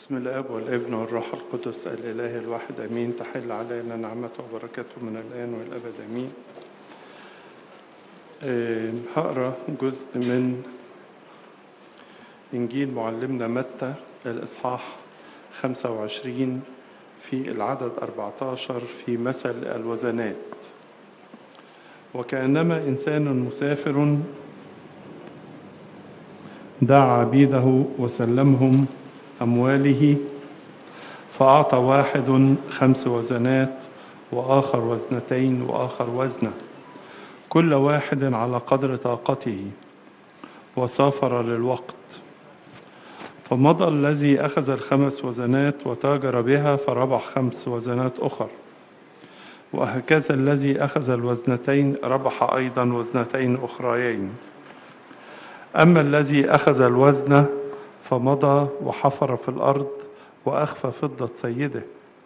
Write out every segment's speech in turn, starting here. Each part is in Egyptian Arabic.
بسم الاب والابن والروح القدس الاله الواحد امين تحل علينا نعمته وبركاته من الان والابد امين آه، هقرا جزء من انجيل معلمنا متى الاصحاح 25 في العدد 14 في مثل الوزنات وكانما انسان مسافر دعا عبيده وسلمهم أمواله فأعطى واحد خمس وزنات وآخر وزنتين وآخر وزنة كل واحد على قدر طاقته وسافر للوقت فمضى الذي أخذ الخمس وزنات وتاجر بها فربح خمس وزنات أخر وهكذا الذي أخذ الوزنتين ربح أيضا وزنتين أخريين أما الذي أخذ الوزن فمضى وحفر في الأرض وأخفى فضة سيده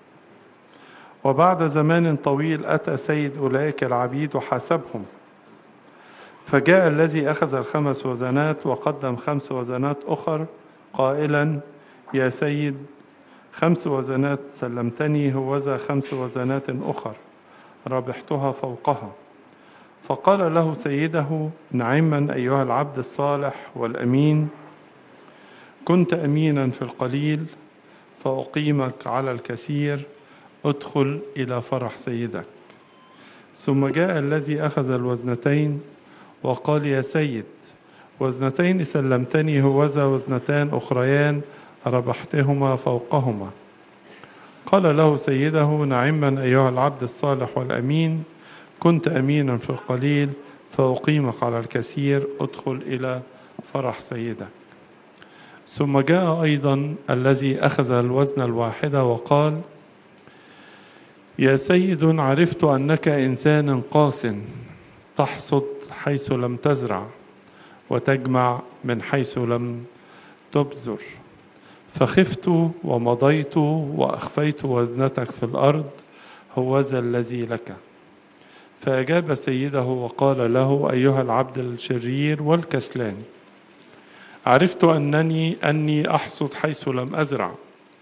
وبعد زمان طويل أتى سيد أولئك العبيد وحاسبهم فجاء الذي أخذ الخمس وزنات وقدم خمس وزنات أخر قائلا يا سيد خمس وزنات سلمتني هوذا خمس وزنات أخر ربحتها فوقها فقال له سيده نعما أيها العبد الصالح والأمين كنت امينا في القليل فاقيمك على الكثير ادخل الى فرح سيدك ثم جاء الذي اخذ الوزنتين وقال يا سيد وزنتين سلمتني هوذا وزنتان اخريان ربحتهما فوقهما قال له سيده نعما ايها العبد الصالح والامين كنت امينا في القليل فاقيمك على الكثير ادخل الى فرح سيدك ثم جاء أيضا الذي أخذ الوزن الواحد وقال يا سيد عرفت أنك إنسان قاس تحصد حيث لم تزرع وتجمع من حيث لم تبذر فخفت ومضيت وأخفيت وزنتك في الأرض هوذا الذي لك فأجاب سيده وقال له أيها العبد الشرير والكسلان عرفت أنني أني أحصد حيث لم أزرع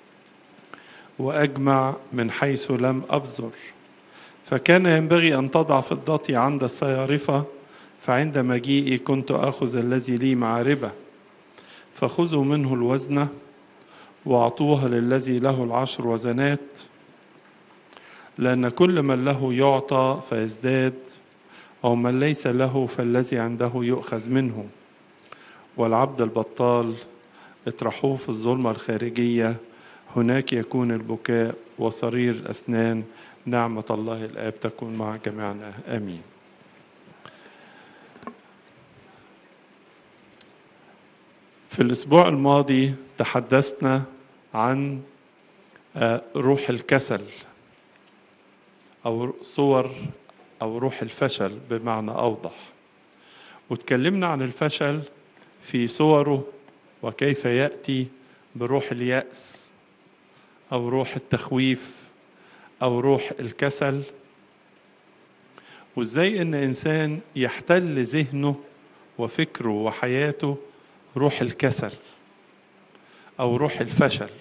وأجمع من حيث لم أبذر فكان ينبغي أن تضع فضتي عند الصيارفة فعند مجيئي كنت آخذ الذي لي معاربة فخذوا منه الوزنة وأعطوها للذي له العشر وزنات لأن كل من له يعطى فيزداد أو من ليس له فالذي عنده يؤخذ منه والعبد البطال اطرحوه في الظلمة الخارجية هناك يكون البكاء وصرير الأسنان نعمة الله الآب تكون مع جميعنا آمين في الأسبوع الماضي تحدثنا عن روح الكسل أو صور أو روح الفشل بمعنى أوضح وتكلمنا عن الفشل في صوره وكيف ياتي بروح الياس او روح التخويف او روح الكسل وازاي ان انسان يحتل ذهنه وفكره وحياته روح الكسل او روح الفشل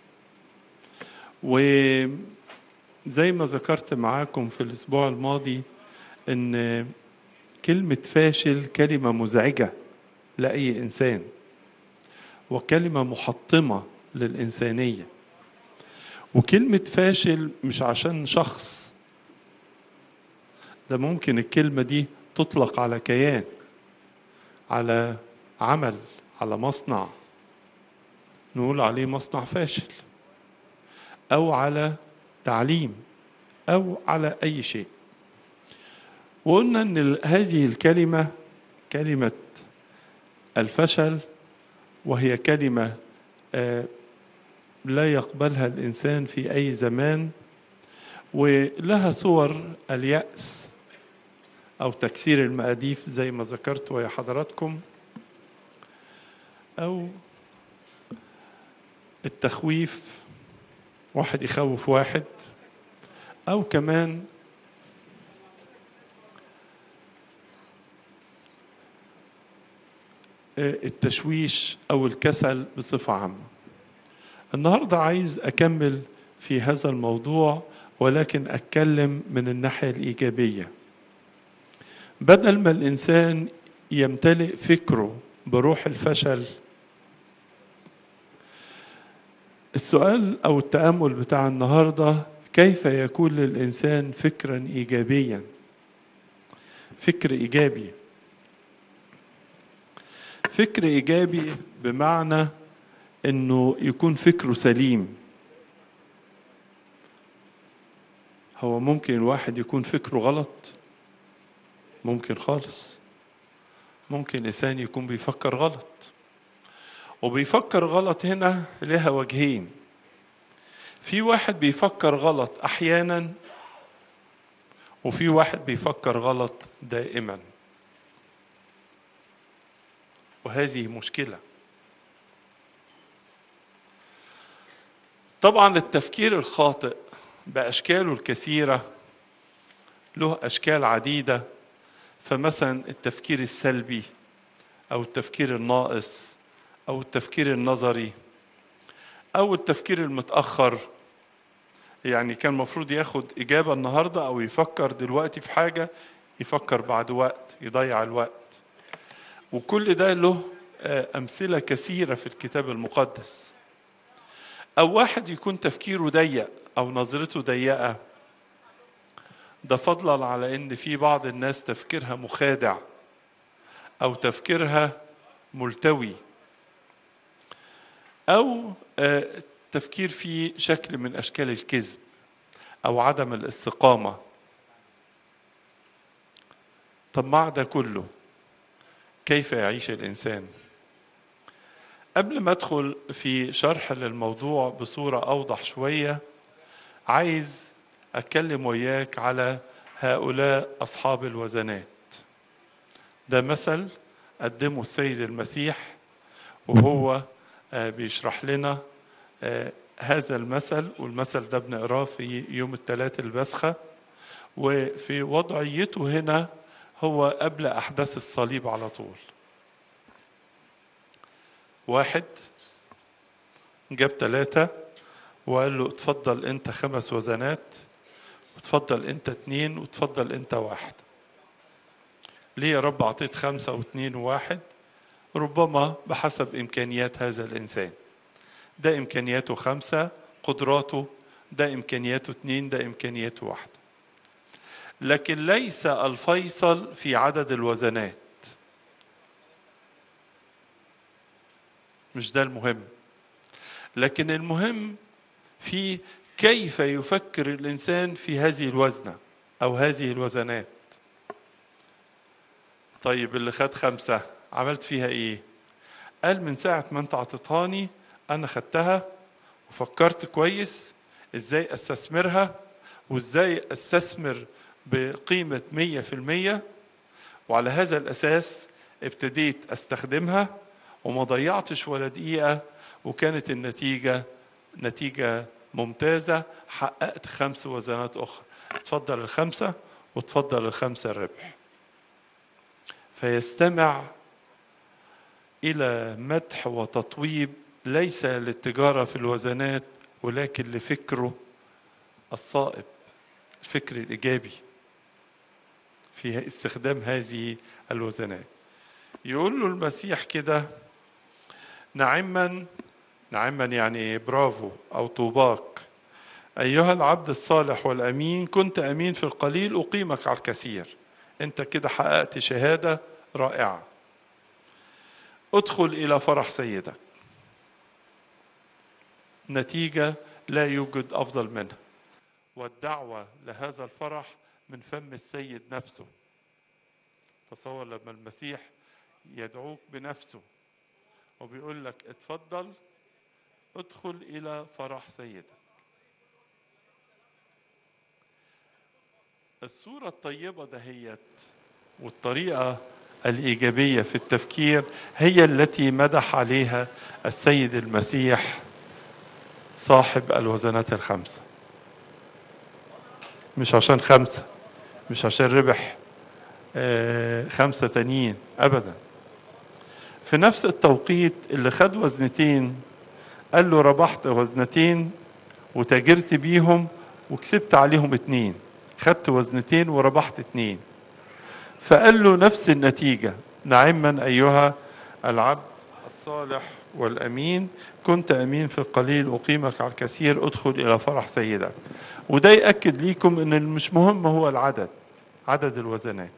وزي ما ذكرت معاكم في الاسبوع الماضي ان كلمه فاشل كلمه مزعجه لاي انسان وكلمه محطمه للانسانيه وكلمه فاشل مش عشان شخص ده ممكن الكلمه دي تطلق على كيان على عمل على مصنع نقول عليه مصنع فاشل او على تعليم او على اي شيء وقلنا ان هذه الكلمه كلمه الفشل وهي كلمة لا يقبلها الإنسان في أي زمان ولها صور اليأس أو تكسير المقاديف زي ما ذكرت ويا حضراتكم أو التخويف واحد يخوف واحد أو كمان التشويش او الكسل بصفه عامه النهاردة عايز أكمل في هذا الموضوع ولكن أتكلم من الناحية الإيجابية بدل ما الإنسان يمتلئ فكره بروح الفشل السؤال أو التأمل بتاع النهاردة كيف يكون للإنسان فكرا إيجابيا فكر إيجابي فكر إيجابي بمعنى إنه يكون فكره سليم هو ممكن الواحد يكون فكره غلط ممكن خالص ممكن إنسان يكون بيفكر غلط وبيفكر غلط هنا لها وجهين في واحد بيفكر غلط أحيانا وفي واحد بيفكر غلط دائما وهذه مشكله طبعا التفكير الخاطئ باشكاله الكثيره له اشكال عديده فمثلا التفكير السلبي او التفكير الناقص او التفكير النظري او التفكير المتاخر يعني كان المفروض ياخد اجابه النهارده او يفكر دلوقتي في حاجه يفكر بعد وقت يضيع الوقت وكل ده له امثله كثيره في الكتاب المقدس او واحد يكون تفكيره ضيق او نظرته ضيقه ده فضلا على ان في بعض الناس تفكيرها مخادع او تفكيرها ملتوي او تفكير في شكل من اشكال الكذب او عدم الاستقامه طب مع ده كله كيف يعيش الانسان قبل ما ادخل في شرح للموضوع بصوره اوضح شويه عايز اتكلم وياك على هؤلاء اصحاب الوزنات ده مثل قدمه السيد المسيح وهو بيشرح لنا هذا المثل والمثل ده بنقراه في يوم الثلاث البسخة وفي وضعيته هنا هو قبل أحداث الصليب على طول واحد جاب ثلاثة وقال له اتفضل انت خمس وزنات وتفضل انت اتنين وتفضل انت واحد ليه يا رب اعطيت خمسة واثنين وواحد ربما بحسب امكانيات هذا الانسان ده امكانياته خمسة قدراته ده امكانياته اتنين ده امكانياته واحدة لكن ليس الفيصل في عدد الوزنات مش ده المهم لكن المهم في كيف يفكر الانسان في هذه الوزنه او هذه الوزنات طيب اللي خد خمسه عملت فيها ايه قال من ساعه ما انت عطيتهاني انا خدتها وفكرت كويس ازاي استثمرها وازاي استثمر بقيمه مية في المية وعلى هذا الاساس ابتديت استخدمها وما ضيعتش ولا دقيقه وكانت النتيجه نتيجه ممتازة حققت خمس وزنات أخرى تفضل الخمسة وتفضل الخمسة الربح فيستمع إلى مدح وتطويب ليس للتجارة في الوزنات ولكن لفكره الصائب الفكر الإيجابي في استخدام هذه الوزنات يقول له المسيح كده نعما نعما يعني برافو او طوباك ايها العبد الصالح والامين كنت امين في القليل اقيمك على الكثير انت كده حققت شهاده رائعه ادخل الى فرح سيدك نتيجه لا يوجد افضل منها والدعوه لهذا الفرح من فم السيد نفسه تصور لما المسيح يدعوك بنفسه وبيقول لك اتفضل ادخل الى فرح سيدك الصورة الطيبة دهيت والطريقة الإيجابية في التفكير هي التي مدح عليها السيد المسيح صاحب الوزنات الخمسة مش عشان خمسة مش عشان ربح خمسة تانيين أبدا في نفس التوقيت اللي خد وزنتين قال له ربحت وزنتين وتاجرت بيهم وكسبت عليهم اتنين خدت وزنتين وربحت اتنين فقال له نفس النتيجة نعما أيها العبد الصالح والأمين كنت أمين في القليل أقيمك على الكثير ادخل إلى فرح سيدك وده يأكد ليكم أن مش مهم هو العدد عدد الوزنات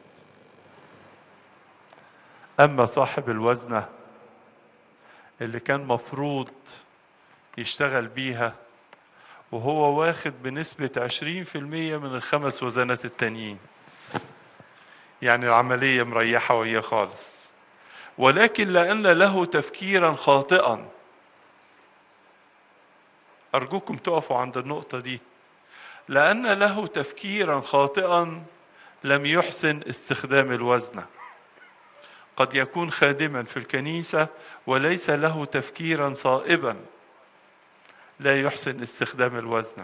أما صاحب الوزنة اللي كان مفروض يشتغل بيها وهو واخد بنسبة عشرين في المية من الخمس وزنات التانيين يعني العملية مريحة وهي خالص ولكن لأن له تفكيرا خاطئا أرجوكم تقفوا عند النقطة دي لأن له تفكيرا خاطئا لم يحسن استخدام الوزنة قد يكون خادما في الكنيسة وليس له تفكيرا صائبا لا يحسن استخدام الوزنة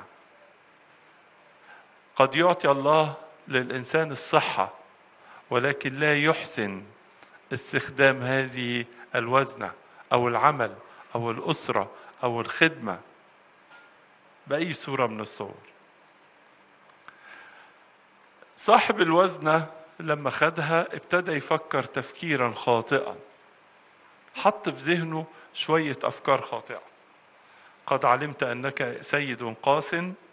قد يعطي الله للإنسان الصحة ولكن لا يحسن استخدام هذه الوزنة أو العمل أو الأسرة أو الخدمة بأي صورة من الصور صاحب الوزنة لما خدها ابتدى يفكر تفكيرا خاطئا حط في ذهنه شوية أفكار خاطئة قد علمت أنك سيد قاس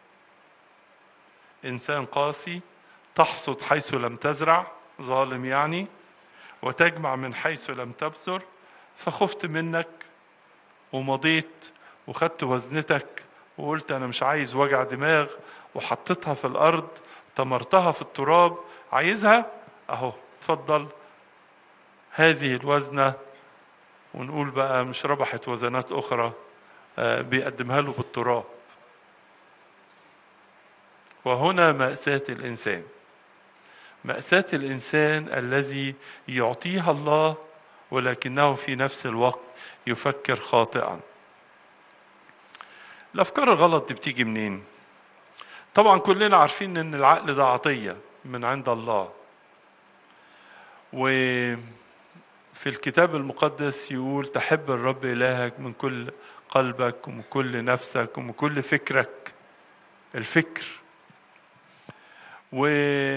إنسان قاسي تحصد حيث لم تزرع ظالم يعني وتجمع من حيث لم تبذر فخفت منك ومضيت وخدت وزنتك وقلت أنا مش عايز وجع دماغ وحطيتها في الأرض تمرتها في التراب عايزها أهو اتفضل هذه الوزنة ونقول بقى مش ربحت وزنات أخرى بيقدمها له بالتراب وهنا مأساة الإنسان مأساة الإنسان الذي يعطيها الله ولكنه في نفس الوقت يفكر خاطئا الأفكار الغلط دي بتيجي منين؟ طبعا كلنا عارفين إن العقل ده عطية من عند الله وفي الكتاب المقدس يقول تحب الرب إلهك من كل قلبك ومن كل نفسك ومن كل فكرك الفكر و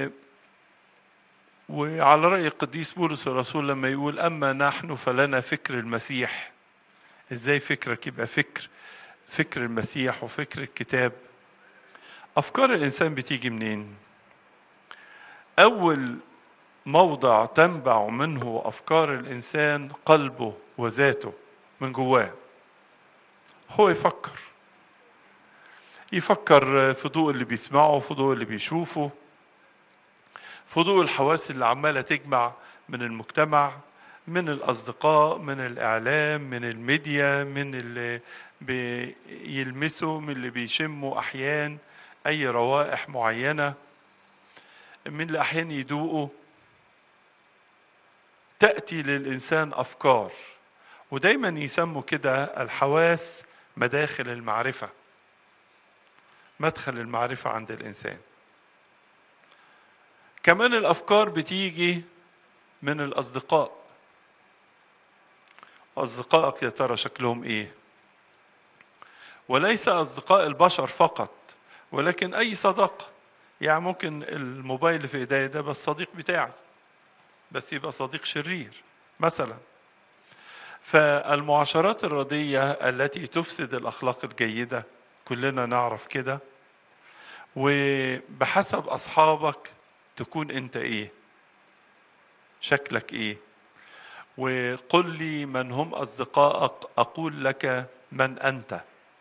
وعلى رأي القديس بولس الرسول لما يقول أما نحن فلنا فكر المسيح إزاي فكرك يبقى فكر فكر المسيح وفكر الكتاب أفكار الإنسان بتيجي منين أول موضع تنبع منه أفكار الإنسان قلبه وذاته من جواه هو يفكر يفكر في ضوء اللي بيسمعه في ضوء اللي بيشوفه في ضوء الحواس اللي عماله تجمع من المجتمع من الاصدقاء من الاعلام من الميديا من اللي بيلمسوا من اللي بيشموا احيان اي روائح معينه من اللي احيانا يدوقوا تاتي للانسان افكار ودايما يسموا كده الحواس مداخل المعرفه مدخل المعرفه عند الانسان كمان الافكار بتيجي من الاصدقاء اصدقائك يا ترى شكلهم ايه وليس اصدقاء البشر فقط ولكن اي صداقه يعني ممكن الموبايل اللي في ايديا ده بس صديق بتاعي بس يبقى صديق شرير مثلا فالمعاشرات الرديه التي تفسد الاخلاق الجيده كلنا نعرف كده وبحسب اصحابك تكون انت ايه شكلك ايه وقل لي من هم اصدقائك اقول لك من انت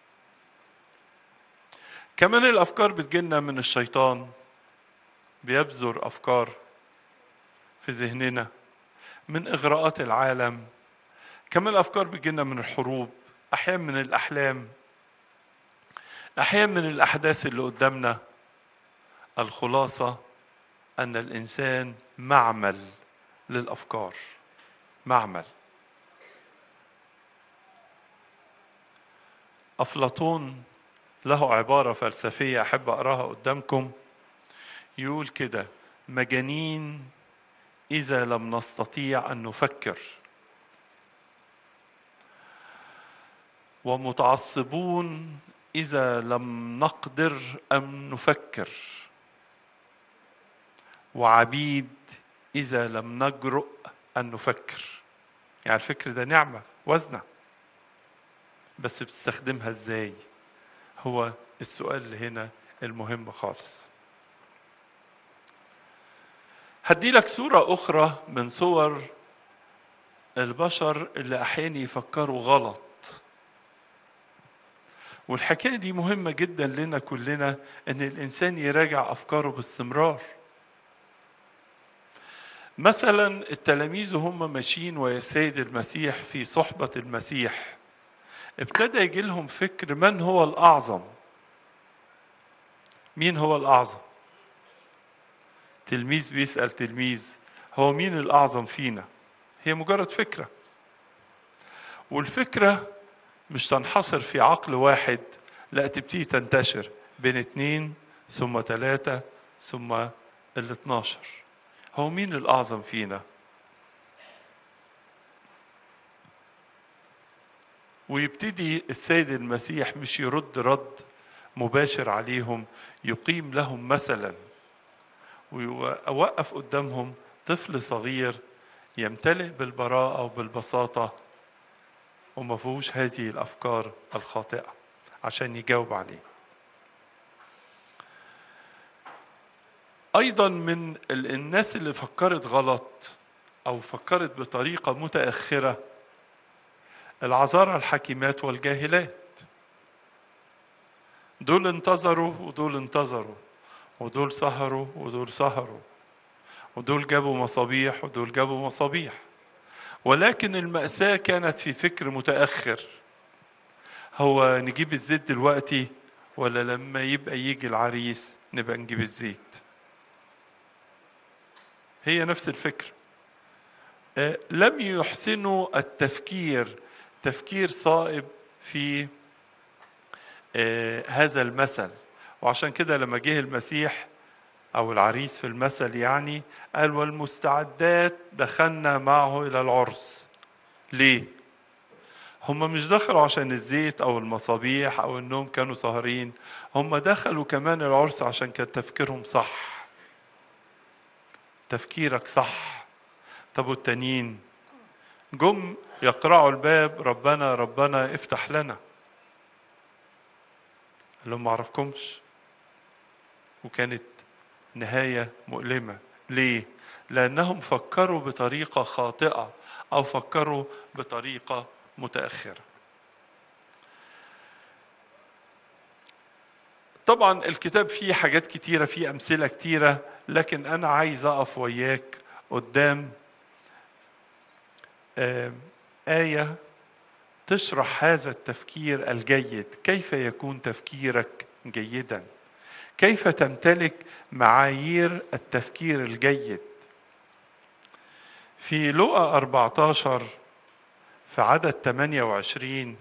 كمان الافكار بتجينا من الشيطان بيبذر افكار في ذهننا من اغراءات العالم كمان الافكار بتجينا من الحروب احيانا من الاحلام احيانا من الاحداث اللي قدامنا الخلاصه ان الانسان معمل للافكار معمل افلاطون له عباره فلسفيه احب اقراها قدامكم يقول كده مجانين اذا لم نستطيع ان نفكر ومتعصبون اذا لم نقدر ام نفكر وعبيد اذا لم نجرؤ ان نفكر يعني الفكر ده نعمه وزنه بس بتستخدمها ازاي هو السؤال اللي هنا المهم خالص هدي لك صورة أخرى من صور البشر اللي أحيانا يفكروا غلط والحكاية دي مهمة جدا لنا كلنا إن الإنسان يراجع أفكاره باستمرار مثلا التلاميذ هم ماشيين ويا السيد المسيح في صحبة المسيح ابتدى يجي لهم فكر من هو الأعظم مين هو الأعظم تلميذ بيسأل تلميذ هو مين الأعظم فينا هي مجرد فكرة والفكرة مش تنحصر في عقل واحد لا تبتدي تنتشر بين اتنين ثم ثلاثة ثم ال 12 هو مين الأعظم فينا ويبتدي السيد المسيح مش يرد رد مباشر عليهم يقيم لهم مثلا وأوقف قدامهم طفل صغير يمتلئ بالبراءة وبالبساطة وما فيهوش هذه الأفكار الخاطئة عشان يجاوب عليه أيضا من الناس اللي فكرت غلط أو فكرت بطريقة متأخرة العذارى الحكيمات والجاهلات دول انتظروا ودول انتظروا ودول سهروا ودول سهروا ودول جابوا مصابيح ودول جابوا مصابيح ولكن المأساة كانت في فكر متأخر هو نجيب الزيت دلوقتي ولا لما يبقى يجي العريس نبقى نجيب الزيت هي نفس الفكر لم يحسنوا التفكير تفكير صائب في هذا المثل وعشان كده لما جه المسيح او العريس في المثل يعني قال والمستعدات دخلنا معه الى العرس ليه هم مش دخلوا عشان الزيت او المصابيح او النوم كانوا سهرين هم دخلوا كمان العرس عشان كان تفكيرهم صح تفكيرك صح طب والتانيين جم يقرعوا الباب ربنا ربنا افتح لنا قال لهم ما اعرفكمش وكانت نهايه مؤلمه ليه لانهم فكروا بطريقه خاطئه او فكروا بطريقه متاخره طبعا الكتاب فيه حاجات كتيره فيه امثله كتيره لكن انا عايز اقف وياك قدام ايه تشرح هذا التفكير الجيد كيف يكون تفكيرك جيدا كيف تمتلك معايير التفكير الجيد في لقا 14 في عدد 28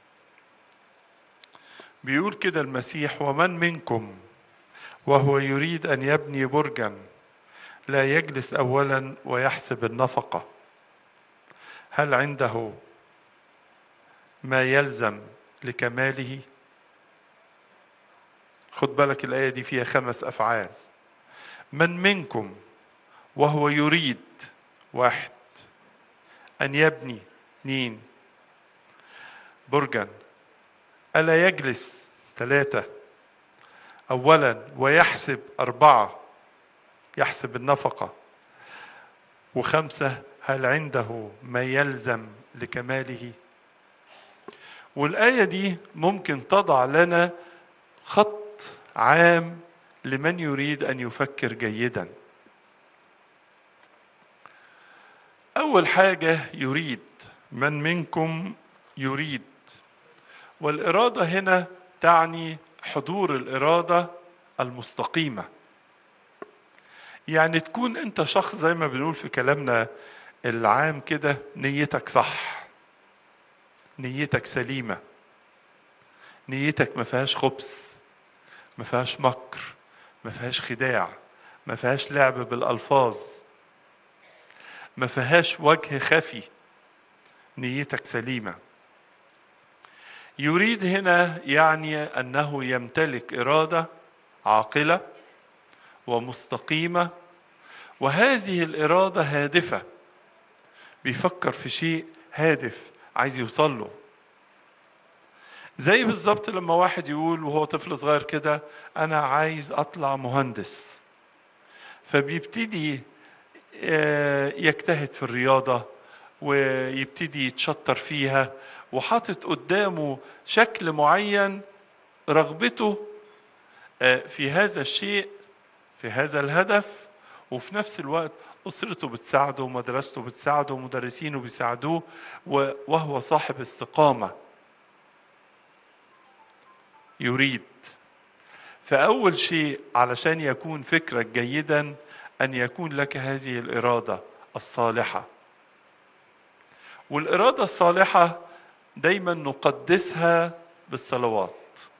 بيقول كده المسيح ومن منكم وهو يريد ان يبني برجا لا يجلس اولا ويحسب النفقه هل عنده ما يلزم لكماله خد بالك الآية دي فيها خمس أفعال من منكم وهو يريد واحد أن يبني اثنين برجا ألا يجلس ثلاثة أولا ويحسب أربعة يحسب النفقة وخمسة هل عنده ما يلزم لكماله والآية دي ممكن تضع لنا خط عام لمن يريد أن يفكر جيدا أول حاجة يريد من منكم يريد والإرادة هنا تعني حضور الإرادة المستقيمة يعني تكون أنت شخص زي ما بنقول في كلامنا العام كده نيتك صح نيتك سليمة نيتك ما فيهاش خبث ما فيهاش مكر ما فيهاش خداع ما فيهاش لعب بالألفاظ ما فيهاش وجه خفي نيتك سليمة يريد هنا يعني انه يمتلك اراده عاقله ومستقيمه وهذه الاراده هادفه بيفكر في شيء هادف عايز يوصل له زي بالظبط لما واحد يقول وهو طفل صغير كده انا عايز اطلع مهندس فبيبتدي آه، يجتهد في الرياضه ويبتدي يتشطر فيها وحاطط قدامه شكل معين رغبته آه، في هذا الشيء في هذا الهدف وفي نفس الوقت أسرته بتساعده ومدرسته بتساعده ومدرسينه بيساعدوه و- وهو صاحب استقامة يريد فأول شيء علشان يكون فكرك جيدا أن يكون لك هذه الإرادة الصالحة والإرادة الصالحة دايما نقدسها بالصلوات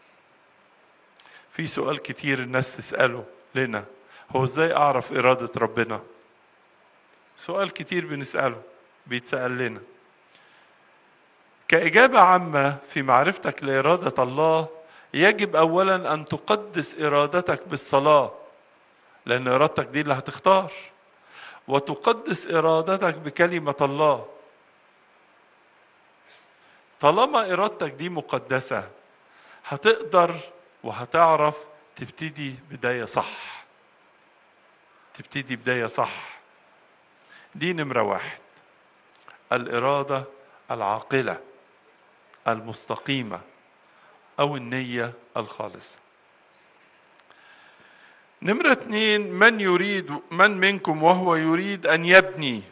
في سؤال كتير الناس تسأله لنا هو ازاي أعرف إرادة ربنا سؤال كتير بنسأله بيتسأل لنا كإجابة عامة في معرفتك لإرادة الله يجب أولا أن تقدس إرادتك بالصلاة لأن إرادتك دي اللي هتختار وتقدس إرادتك بكلمة الله طالما إرادتك دي مقدسة هتقدر وهتعرف تبتدي بداية صح تبتدي بداية صح دي نمرة واحد الإرادة العاقلة المستقيمة أو النية الخالصة نمرة اتنين من يريد من منكم وهو يريد أن يبني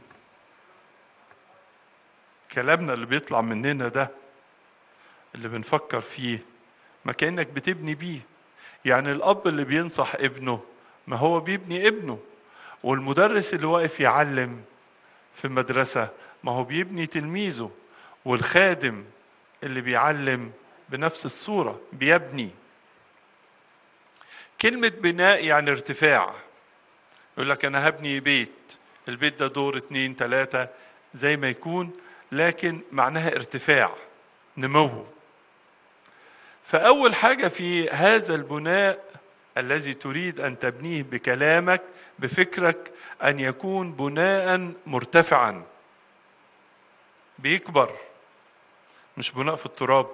كلامنا اللي بيطلع مننا ده اللي بنفكر فيه ما كأنك بتبني بيه يعني الأب اللي بينصح ابنه ما هو بيبني ابنه والمدرس اللي واقف يعلم في المدرسة ما هو بيبني تلميذه والخادم اللي بيعلم بنفس الصورة بيبني كلمة بناء يعني ارتفاع يقول لك أنا هبني بيت البيت ده دور اتنين تلاتة زي ما يكون لكن معناها ارتفاع نمو فأول حاجة في هذا البناء الذي تريد أن تبنيه بكلامك بفكرك أن يكون بناء مرتفعا بيكبر مش بناء في التراب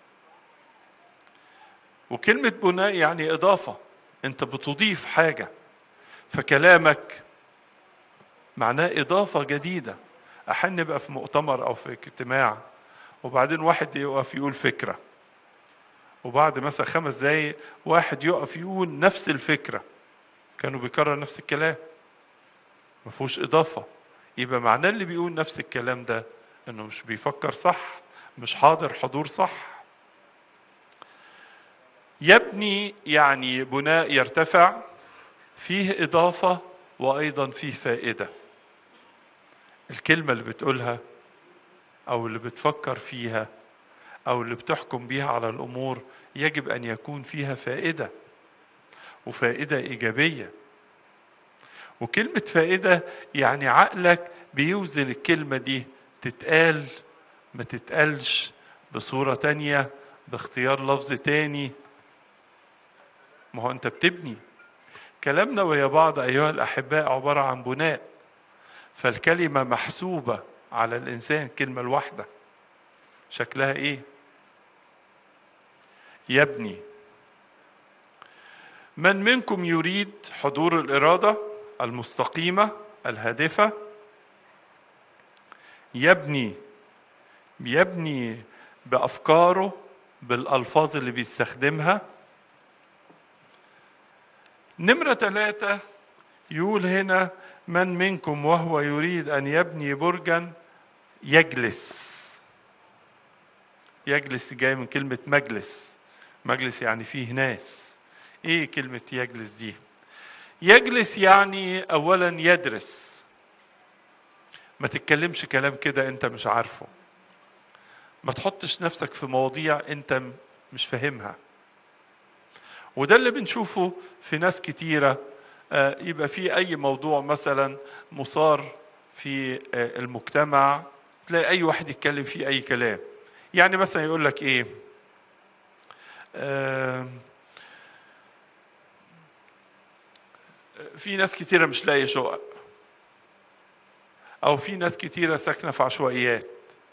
وكلمة بناء يعني إضافة أنت بتضيف حاجة فكلامك معناه إضافة جديدة أحن نبقى في مؤتمر أو في اجتماع وبعدين واحد يقف يقول فكرة وبعد مثلا خمس دقايق واحد يقف يقول نفس الفكرة كانوا بيكرر نفس الكلام ما فيهوش إضافة يبقى معناه اللي بيقول نفس الكلام ده إنه مش بيفكر صح مش حاضر حضور صح يبني يعني بناء يرتفع فيه إضافة وأيضا فيه فائدة الكلمة اللي بتقولها أو اللي بتفكر فيها أو اللي بتحكم بيها على الأمور يجب أن يكون فيها فائدة وفائدة إيجابية وكلمة فائدة يعني عقلك بيوزن الكلمة دي تتقال ما تتقالش بصورة تانية باختيار لفظ تاني ما هو أنت بتبني كلامنا ويا بعض أيها الأحباء عبارة عن بناء فالكلمة محسوبة على الإنسان كلمة الواحدة شكلها إيه يبني من منكم يريد حضور الإرادة المستقيمة الهادفة يبني يبني بأفكاره بالألفاظ اللي بيستخدمها نمرة ثلاثة يقول هنا من منكم وهو يريد أن يبني برجا يجلس يجلس جاي من كلمة مجلس مجلس يعني فيه ناس ايه كلمة يجلس دي يجلس يعني اولا يدرس ما تتكلمش كلام كده انت مش عارفه ما تحطش نفسك في مواضيع انت مش فاهمها وده اللي بنشوفه في ناس كتيرة يبقى في أي موضوع مثلا مثار في المجتمع تلاقي أي واحد يتكلم فيه أي كلام يعني مثلا يقول لك إيه آه، في ناس كتيرة مش لاقية شقق أو في ناس كتيرة ساكنة في عشوائيات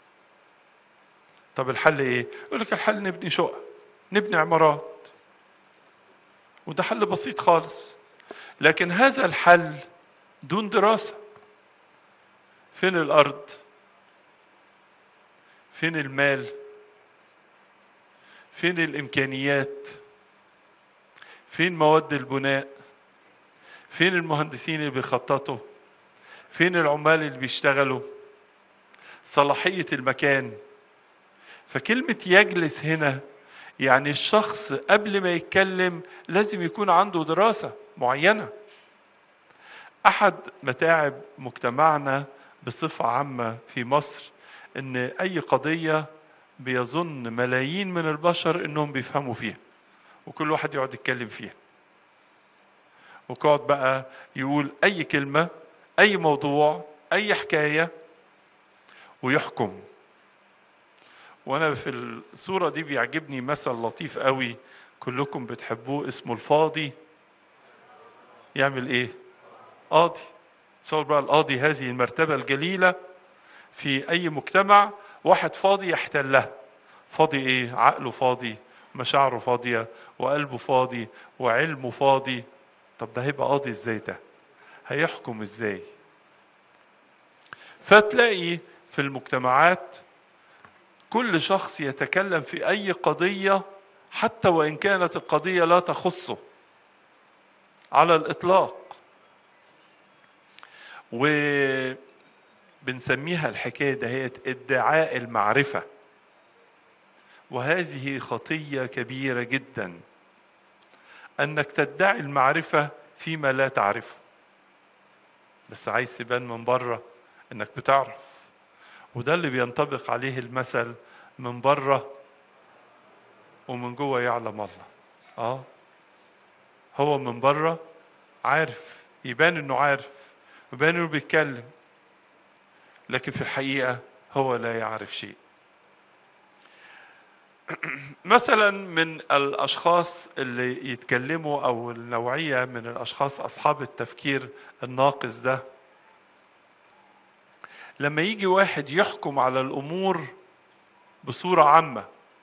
طب الحل إيه؟ يقول لك الحل نبني شقق نبني عمارات وده حل بسيط خالص لكن هذا الحل دون دراسة فين الأرض؟ فين المال؟ فين الإمكانيات؟ فين مواد البناء؟ فين المهندسين اللي بيخططوا؟ فين العمال اللي بيشتغلوا؟ صلاحية المكان فكلمة يجلس هنا يعني الشخص قبل ما يتكلم لازم يكون عنده دراسة معينة أحد متاعب مجتمعنا بصفة عامة في مصر إن أي قضية بيظن ملايين من البشر إنهم بيفهموا فيها وكل واحد يقعد يتكلم فيها وقعد بقى يقول أي كلمة أي موضوع أي حكاية ويحكم وانا في الصوره دي بيعجبني مثل لطيف قوي كلكم بتحبوه اسمه الفاضي يعمل ايه قاضي تصور بقى القاضي هذه المرتبه الجليله في اي مجتمع واحد فاضي يحتلها فاضي ايه عقله فاضي مشاعره فاضيه وقلبه فاضي وعلمه فاضي طب ده هيبقى قاضي ازاي ده هيحكم ازاي فتلاقي في المجتمعات كل شخص يتكلم في اي قضيه حتى وان كانت القضيه لا تخصه على الاطلاق وبنسميها الحكايه دهيت ادعاء المعرفه وهذه خطيه كبيره جدا انك تدعي المعرفه فيما لا تعرفه بس عايز تبان من بره انك بتعرف وده اللي بينطبق عليه المثل من بره ومن جوه يعلم الله اه هو من بره عارف يبان انه عارف يبان انه بيتكلم لكن في الحقيقه هو لا يعرف شيء مثلا من الاشخاص اللي يتكلموا او النوعيه من الاشخاص اصحاب التفكير الناقص ده لما يجي واحد يحكم على الامور بصوره عامه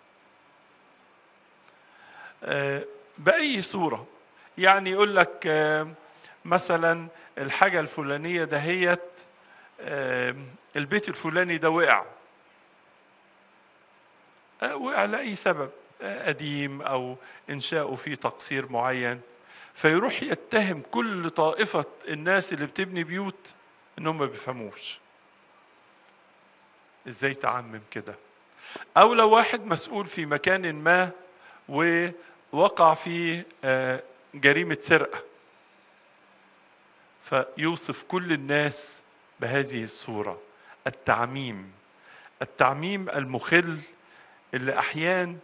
باي صوره يعني يقول لك مثلا الحاجه الفلانيه دهيت البيت الفلاني ده وقع وقع لاي سبب قديم او انشاؤه فيه تقصير معين فيروح يتهم كل طائفه الناس اللي بتبني بيوت انهم ما بيفهموش ازاي تعمم كده او لو واحد مسؤول في مكان ما ووقع في جريمه سرقه فيوصف كل الناس بهذه الصوره التعميم التعميم المخل اللي احيان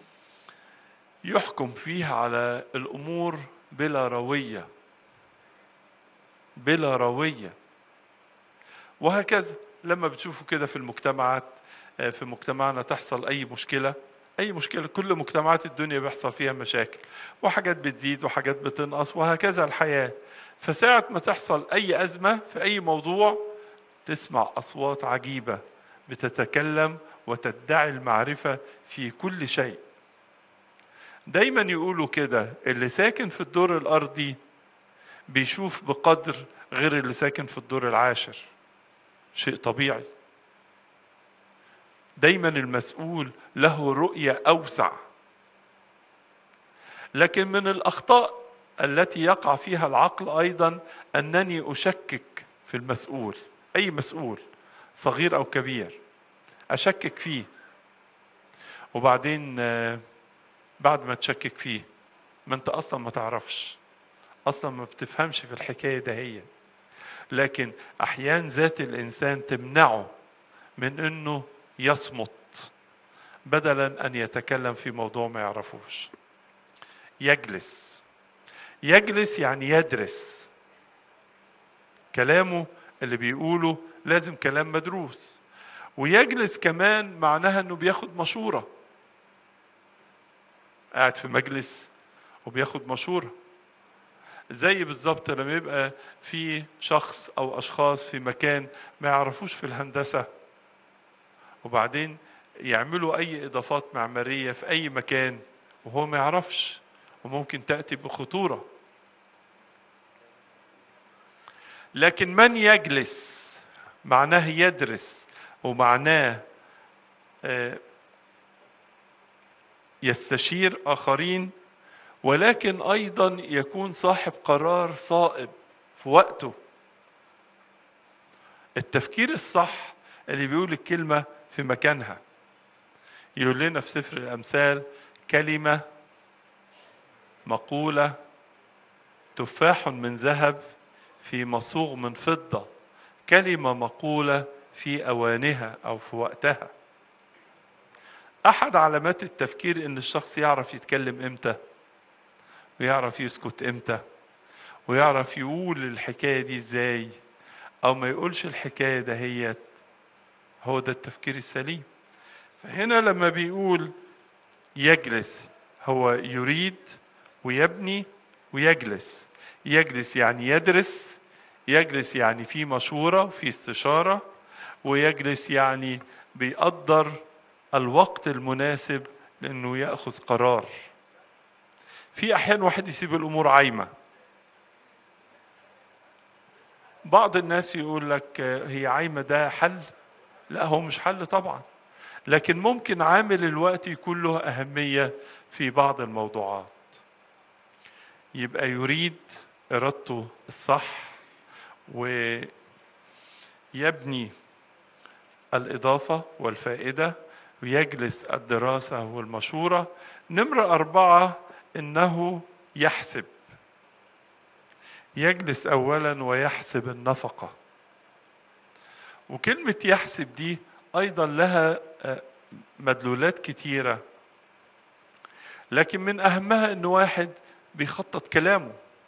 يحكم فيها على الامور بلا رويه بلا رويه وهكذا لما بتشوفوا كده في المجتمعات في مجتمعنا تحصل اي مشكله اي مشكله كل مجتمعات الدنيا بيحصل فيها مشاكل وحاجات بتزيد وحاجات بتنقص وهكذا الحياه فساعه ما تحصل اي ازمه في اي موضوع تسمع اصوات عجيبه بتتكلم وتدعي المعرفه في كل شيء دايما يقولوا كده اللي ساكن في الدور الارضي بيشوف بقدر غير اللي ساكن في الدور العاشر شيء طبيعي دايما المسؤول له رؤيه اوسع لكن من الاخطاء التي يقع فيها العقل ايضا انني اشكك في المسؤول اي مسؤول صغير او كبير اشكك فيه وبعدين بعد ما تشكك فيه ما انت اصلا ما تعرفش اصلا ما بتفهمش في الحكايه دهيت لكن احيان ذات الانسان تمنعه من انه يصمت بدلا ان يتكلم في موضوع ما يعرفوش يجلس يجلس يعني يدرس كلامه اللي بيقوله لازم كلام مدروس ويجلس كمان معناها انه بياخد مشوره قاعد في مجلس وبياخد مشورة زي بالظبط لما يبقى في شخص أو أشخاص في مكان ما يعرفوش في الهندسة وبعدين يعملوا أي إضافات معمارية في أي مكان وهو ما يعرفش وممكن تأتي بخطورة لكن من يجلس معناه يدرس ومعناه آه، يستشير آخرين ولكن أيضا يكون صاحب قرار صائب في وقته التفكير الصح اللي بيقول الكلمة في مكانها يقول لنا في سفر الأمثال كلمة مقولة تفاح من ذهب في مصوغ من فضة كلمة مقولة في أوانها أو في وقتها أحد علامات التفكير إن الشخص يعرف يتكلم إمتى ويعرف يسكت إمتى ويعرف يقول الحكاية دي إزاي أو ما يقولش الحكاية دهيت هو ده التفكير السليم فهنا لما بيقول يجلس هو يريد ويبني ويجلس يجلس يعني يدرس يجلس يعني في مشورة في استشارة ويجلس يعني بيقدر الوقت المناسب لأنه يأخذ قرار في أحيان واحد يسيب الأمور عايمة بعض الناس يقول لك هي عايمة ده حل لا هو مش حل طبعا لكن ممكن عامل الوقت يكون له أهمية في بعض الموضوعات يبقى يريد إرادته الصح ويبني الإضافة والفائدة ويجلس الدراسة والمشورة نمرة أربعة إنه يحسب يجلس أولا ويحسب النفقة وكلمة يحسب دي أيضا لها مدلولات كتيرة لكن من أهمها إن واحد بيخطط كلامه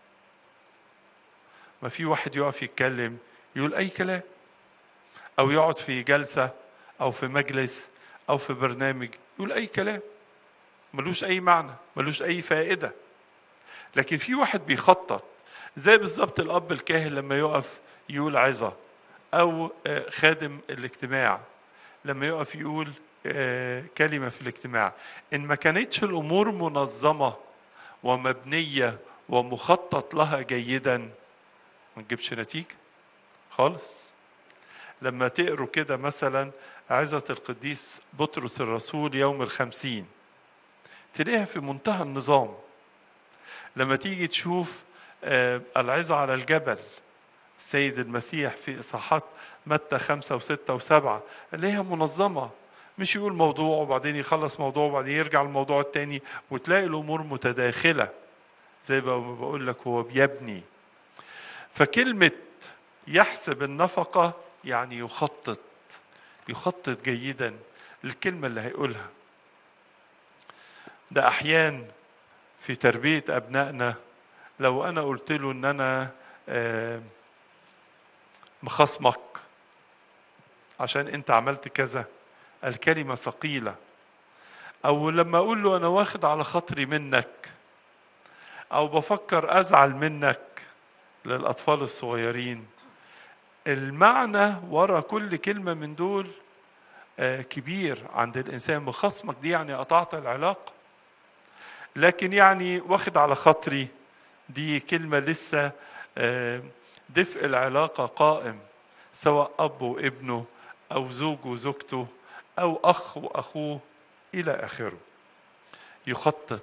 ما في واحد يقف يتكلم يقول أي كلام أو يقعد في جلسة أو في مجلس أو في برنامج يقول أي كلام ملوش أي معنى ملوش أي فائدة لكن في واحد بيخطط زي بالظبط الأب الكاهن لما يقف يقول عظة أو خادم الاجتماع لما يقف يقول كلمة في الاجتماع إن ما كانتش الأمور منظمة ومبنية ومخطط لها جيدا ما تجيبش نتيجة خالص لما تقروا كده مثلا عظة القديس بطرس الرسول يوم الخمسين تلاقيها في منتهى النظام لما تيجي تشوف العظة على الجبل السيد المسيح في إصحاحات متى خمسة وستة وسبعة اللي هي منظمة مش يقول موضوع وبعدين يخلص موضوع وبعدين يرجع الموضوع التاني وتلاقي الأمور متداخلة زي ما بقول لك هو بيبني فكلمة يحسب النفقة يعني يخطط يخطط جيدا للكلمة اللي هيقولها ده أحيان في تربية أبنائنا لو أنا قلت له إن أنا مخصمك عشان أنت عملت كذا الكلمة ثقيلة أو لما أقول له أنا واخد على خاطري منك أو بفكر أزعل منك للأطفال الصغيرين المعنى ورا كل كلمة من دول كبير عند الإنسان مخصمك دي يعني قطعت العلاقة لكن يعني واخد على خاطري دي كلمة لسه دفء العلاقة قائم سواء أب وابنه أو زوج وزوجته أو أخ وأخوه إلى آخره يخطط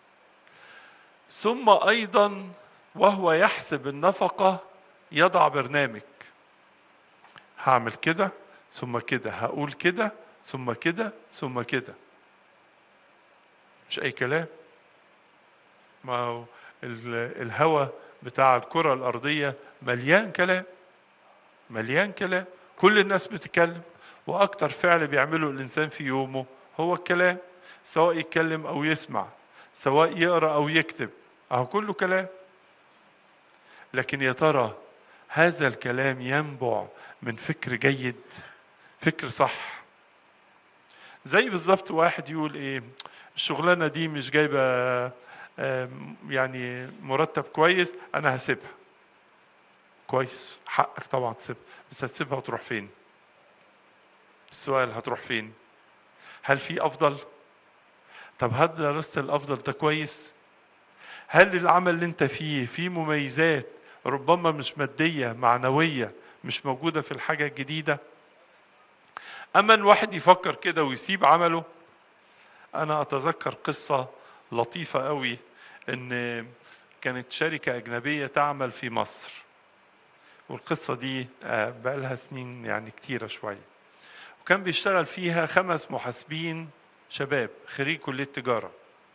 ثم أيضا وهو يحسب النفقة يضع برنامج هعمل كده ثم كده هقول كده ثم كده ثم كده مش أي كلام ما هو الهوى بتاع الكرة الأرضية مليان كلام مليان كلام كل الناس بتتكلم وأكتر فعل بيعمله الإنسان في يومه هو الكلام سواء يتكلم أو يسمع سواء يقرأ أو يكتب أهو كله كلام لكن يا ترى هذا الكلام ينبع من فكر جيد فكر صح زي بالظبط واحد يقول ايه الشغلانه دي مش جايبه آم، يعني مرتب كويس انا هسيبها كويس حقك طبعا تسيبها بس هتسيبها وتروح فين السؤال هتروح فين هل في افضل طب هل درست الافضل ده كويس هل العمل اللي انت فيه فيه مميزات ربما مش ماديه معنويه مش موجوده في الحاجه الجديده اما ان واحد يفكر كده ويسيب عمله انا اتذكر قصه لطيفه قوي ان كانت شركه اجنبيه تعمل في مصر والقصه دي آه، بقالها سنين يعني كتيره شويه وكان بيشتغل فيها خمس محاسبين شباب خريج كليه تجاره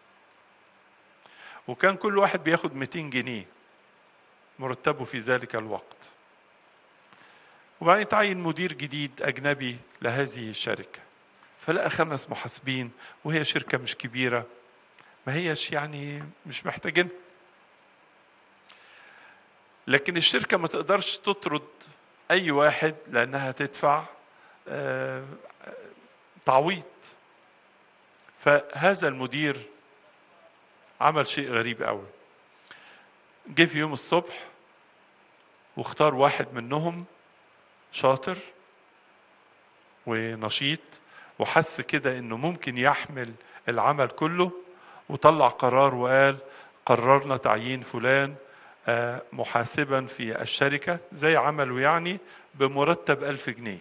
وكان كل واحد بياخد 200 جنيه مرتبه في ذلك الوقت وبعدين تعين مدير جديد أجنبي لهذه الشركة فلقى خمس محاسبين وهي شركة مش كبيرة ما هيش يعني مش محتاجين لكن الشركة ما تقدرش تطرد أي واحد لأنها تدفع آه، آه، تعويض فهذا المدير عمل شيء غريب قوي جه في يوم الصبح واختار واحد منهم شاطر ونشيط وحس كده انه ممكن يحمل العمل كله وطلع قرار وقال قررنا تعيين فلان آه، محاسبا في الشركة زي عمله يعني بمرتب ألف جنيه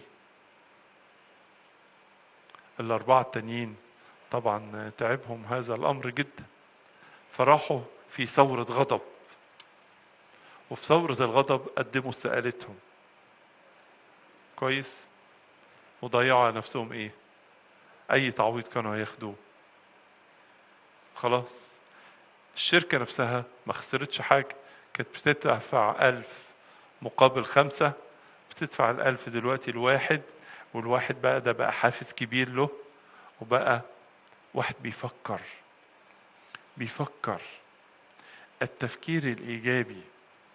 الأربعة التانيين طبعا تعبهم هذا الأمر جدا فراحوا في ثورة غضب وفي ثورة الغضب قدموا استقالتهم كويس وضيعوا على نفسهم ايه اي تعويض كانوا هياخدوه خلاص الشركة نفسها ما خسرتش حاجة كانت بتدفع ألف مقابل خمسة بتدفع الألف دلوقتي الواحد والواحد بقى ده بقى حافز كبير له وبقى واحد بيفكر بيفكر التفكير الإيجابي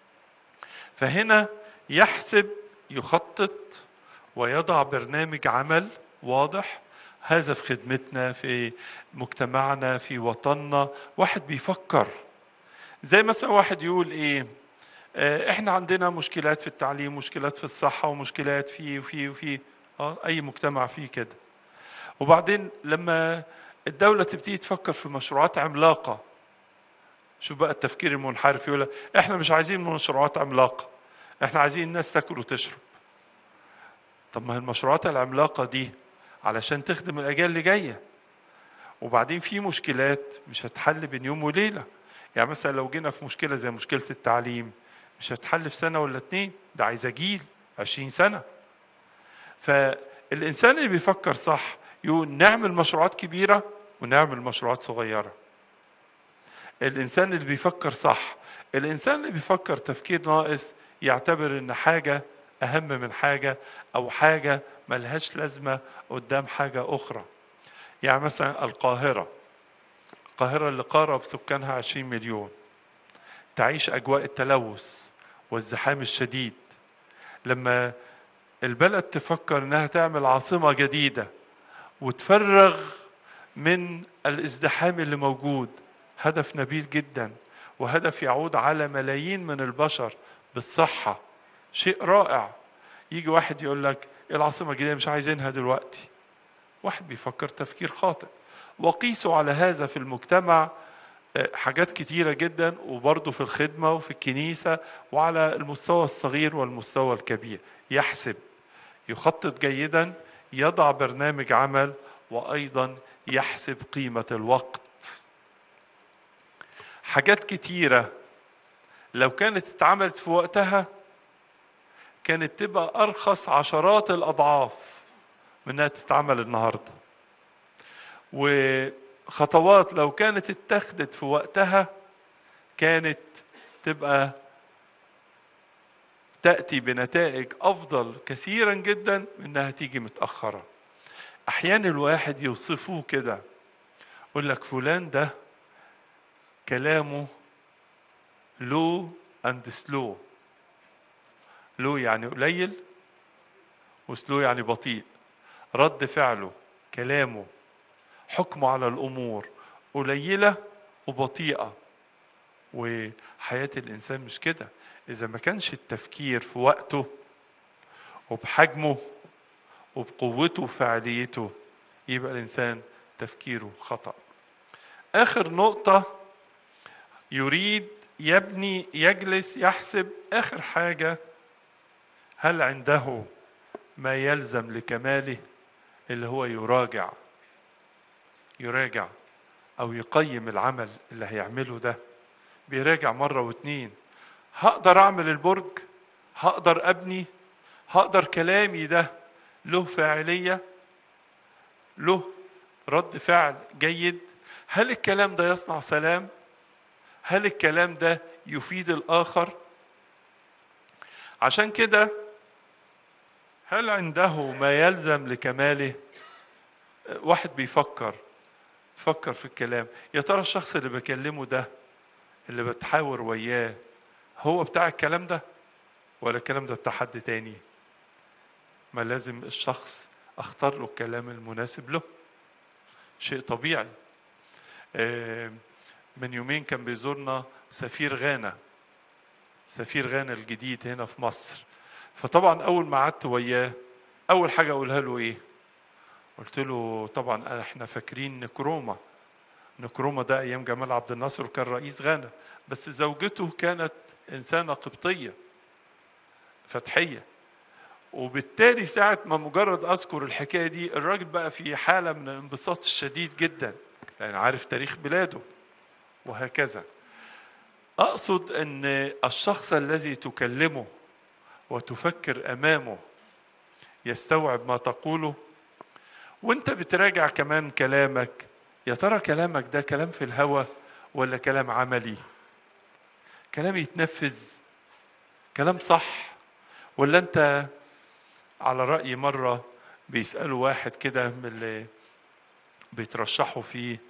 فهنا يحسب يخطط ويضع برنامج عمل واضح هذا في خدمتنا في مجتمعنا في وطننا واحد بيفكر زي مثلا واحد يقول ايه آه، احنا عندنا مشكلات في التعليم مشكلات في الصحة ومشكلات في وفي وفي اه اي مجتمع فيه كده وبعدين لما الدولة تبتدي تفكر في مشروعات عملاقة شوف بقى التفكير المنحرف يقول لك احنا مش عايزين مشروعات عملاقة احنا عايزين الناس تاكل وتشرب طب ما هي المشروعات العملاقة دي علشان تخدم الأجيال اللي جاية وبعدين في مشكلات مش هتحل بين يوم وليلة يعني مثلا لو جينا في مشكلة زي مشكلة التعليم مش هتحل في سنة ولا اتنين ده عايزة جيل عشرين سنة فالإنسان اللي بيفكر صح يقول نعمل مشروعات كبيرة ونعمل مشروعات صغيرة الإنسان اللي بيفكر صح الإنسان اللي بيفكر تفكير ناقص يعتبر إن حاجة أهم من حاجة أو حاجة ملهاش لازمة قدام حاجة أخرى يعني مثلا القاهرة القاهرة اللي قارب سكانها 20 مليون تعيش أجواء التلوث والزحام الشديد لما البلد تفكر إنها تعمل عاصمة جديدة وتفرغ من الازدحام اللي موجود هدف نبيل جدا وهدف يعود على ملايين من البشر بالصحة شيء رائع يجي واحد يقول لك العاصمة الجديدة مش عايزينها دلوقتي واحد بيفكر تفكير خاطئ وقيسوا على هذا في المجتمع آه، حاجات كتيرة جدا وبرضه في الخدمة وفي الكنيسة وعلى المستوى الصغير والمستوى الكبير يحسب يخطط جيدا يضع برنامج عمل وأيضا يحسب قيمة الوقت حاجات كتيرة لو كانت اتعملت في وقتها كانت تبقى أرخص عشرات الأضعاف من إنها تتعمل النهاردة وخطوات لو كانت اتخذت في وقتها كانت تبقى تأتي بنتائج أفضل كثيرا جدا من إنها تيجي متأخرة أحيانا الواحد يوصفوه كده يقول لك فلان ده كلامه لو اند سلو لو يعني قليل وسلو يعني بطيء رد فعله كلامه حكمه على الامور قليلة وبطيئة وحياة الإنسان مش كده إذا ما كانش التفكير في وقته وبحجمه وبقوته وفعاليته يبقى الإنسان تفكيره خطأ آخر نقطة يريد يبني يجلس يحسب آخر حاجة هل عنده ما يلزم لكماله اللي هو يراجع يراجع أو يقيم العمل اللي هيعمله ده بيراجع مرة واتنين هقدر أعمل البرج هقدر أبني هقدر كلامي ده له فاعلية له رد فعل جيد هل الكلام ده يصنع سلام هل الكلام ده يفيد الآخر عشان كده هل عنده ما يلزم لكماله واحد بيفكر يفكر في الكلام يا ترى الشخص اللي بكلمه ده اللي بتحاور وياه هو بتاع الكلام ده ولا الكلام ده بتاع حد تاني ما لازم الشخص اختار له الكلام المناسب له شيء طبيعي من يومين كان بيزورنا سفير غانا سفير غانا الجديد هنا في مصر فطبعا اول ما قعدت وياه اول حاجه اقولها له ايه قلت له طبعا احنا فاكرين نكروما نكروما ده ايام جمال عبد الناصر وكان رئيس غانا بس زوجته كانت انسانه قبطيه فتحيه وبالتالي ساعة ما مجرد أذكر الحكاية دي الراجل بقى في حالة من الانبساط الشديد جدا لأن عارف تاريخ بلاده وهكذا أقصد أن الشخص الذي تكلمه وتفكر أمامه يستوعب ما تقوله وانت بتراجع كمان كلامك يا ترى كلامك ده كلام في الهوى ولا كلام عملي كلام يتنفذ كلام صح ولا انت على رأي مرة بيسألوا واحد كده من اللي بيترشحوا في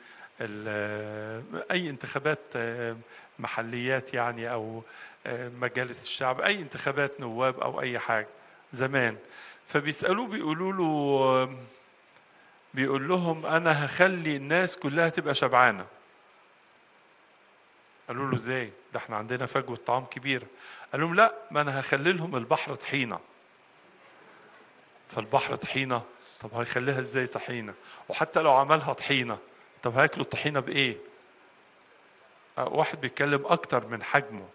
أي انتخابات محليات يعني أو مجالس الشعب أي انتخابات نواب أو أي حاجة زمان فبيسألوه بيقولوا له بيقول لهم أنا هخلي الناس كلها تبقى شبعانة قالوا له ازاي ده احنا عندنا فجوة طعام كبيرة قال لهم لا ما انا هخلي لهم البحر طحينه فالبحر طحينه طب هيخليها ازاي طحينه وحتى لو عملها طحينه طب هياكلوا الطحينه بايه واحد بيتكلم اكتر من حجمه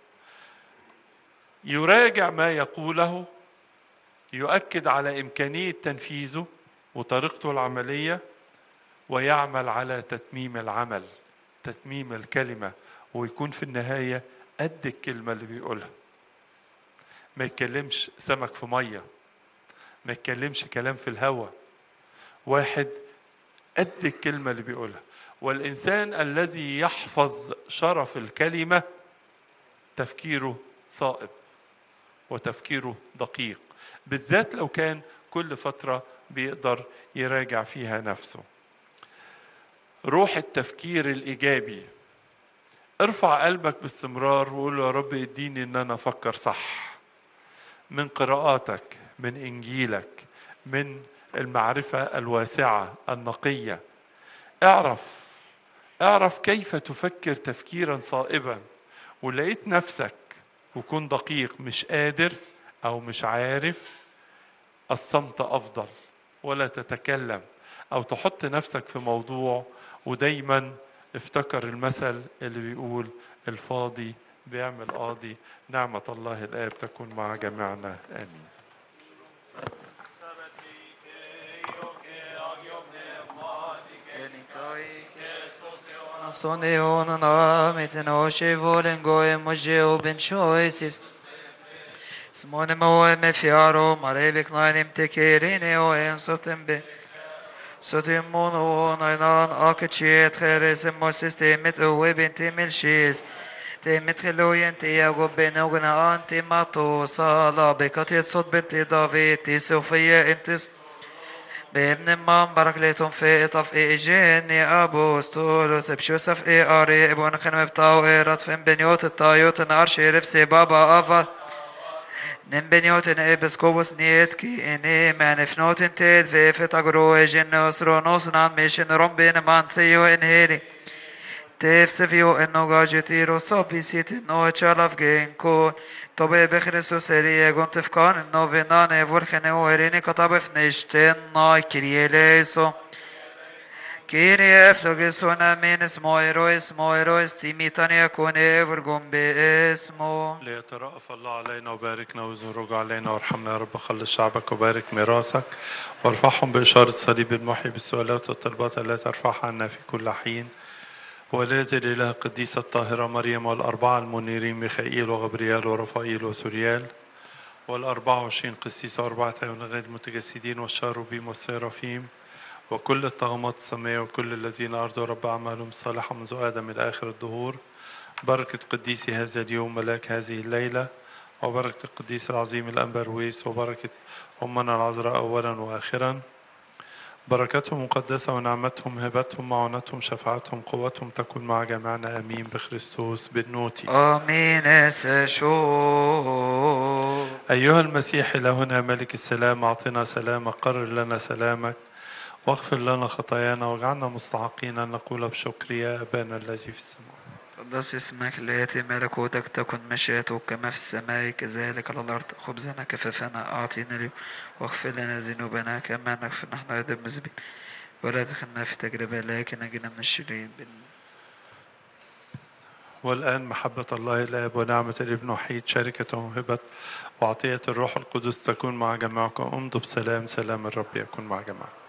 يراجع ما يقوله يؤكد على امكانيه تنفيذه وطريقته العمليه ويعمل على تتميم العمل تتميم الكلمه ويكون في النهايه قد الكلمه اللي بيقولها ما يتكلمش سمك في ميه ما يتكلمش كلام في الهوى واحد قد الكلمة اللي بيقولها والإنسان الذي يحفظ شرف الكلمة تفكيره صائب وتفكيره دقيق بالذات لو كان كل فترة بيقدر يراجع فيها نفسه روح التفكير الإيجابي ارفع قلبك باستمرار وقول له يا رب اديني ان انا افكر صح من قراءاتك من انجيلك من المعرفه الواسعه النقيه اعرف اعرف كيف تفكر تفكيرا صائبا ولقيت نفسك وكن دقيق مش قادر او مش عارف الصمت افضل ولا تتكلم او تحط نفسك في موضوع ودايما افتكر المثل اللي بيقول الفاضي بيعمل قاضي نعمة الله الآب تكون مع جميعنا آمين Sonne mit noche volen goe moje ben choices Smone mo me fiaro mare beknanim tekerine o en sotembe Sotimon o nainan akachet kheres mo systemet o webin temel shis تمت خلوين تيا قبين وغنا أنت ما توصل بكتير صوت بنت دافيد تي سوفيا انت بابن مام بارك ليتم في طف إيجيني أبو ستولوس بشوسف إي أري ابن خنم بتاو إي رطفن بنيوت الطايوت نار شرف سي بابا أفا نم بنيوت إن إبسكوبوس نيت كي إني من فنوت تيد في فتاقرو إيجين نوسرو نوسنان ميشن رمبين مان سيو إنهيري تفسفيو انو غاجتيرو صبي سيت انو تشالف جينكو طبي بخريسوس اريه غون تفكان انو فينان فورخنه وهريني كتابف نشتن ناي كرياليسو Kyrie flogisson aminis moirois moirois timitania kone vergum باسمه ليترأف الله علينا وباركنا ويزرق علينا وارحمنا يا رب خلص شعبك وبارك ميراثك وارفعهم بإشارة صليب المحيي بالسؤالات والطلبات التي ترفعها عنا في كل حين ولاة الإله القديسة الطاهرة مريم والأربعة المنيرين ميخائيل وغبريال ورفائيل وسوريال والأربعة وعشرين قسيس وأربعة أيونغاد المتجسدين والشاروبيم والسيرافيم وكل الطغمات السماء وكل الذين أرضوا رب أعمالهم الصالحة منذ آدم إلى آخر الدهور بركة قديسي هذا اليوم ملاك هذه الليلة وبركة القديس العظيم الأنبرويس وبركة أمنا العذراء أولا وآخرا بركتهم مقدسة ونعمتهم هبتهم معونتهم شفاعتهم قوتهم تكون مع جميعنا آمين بخريستوس بالنوتي آمين اسشو أيها المسيح إلهنا ملك السلام أعطنا سلامك قرر لنا سلامك واغفر لنا خطايانا واجعلنا مستحقين أن نقول بشكر يا أبانا الذي في السماء قدس اسمك ليأتي ملكوتك تكن مشيئتك كما في السماء كذلك على الأرض خبزنا كفافنا أعطينا اليوم واغفر لنا ذنوبنا كما نغفر نحن أيضا المذنبين ولا تدخلنا في تجربة لكن نجنا من الشرير بال- والآن محبة الله الآب ونعمة الابن وحيد شركة وهبة وعطية الروح القدس تكون مع جميعكم امضوا بسلام سلام الرب يكون مع جميعكم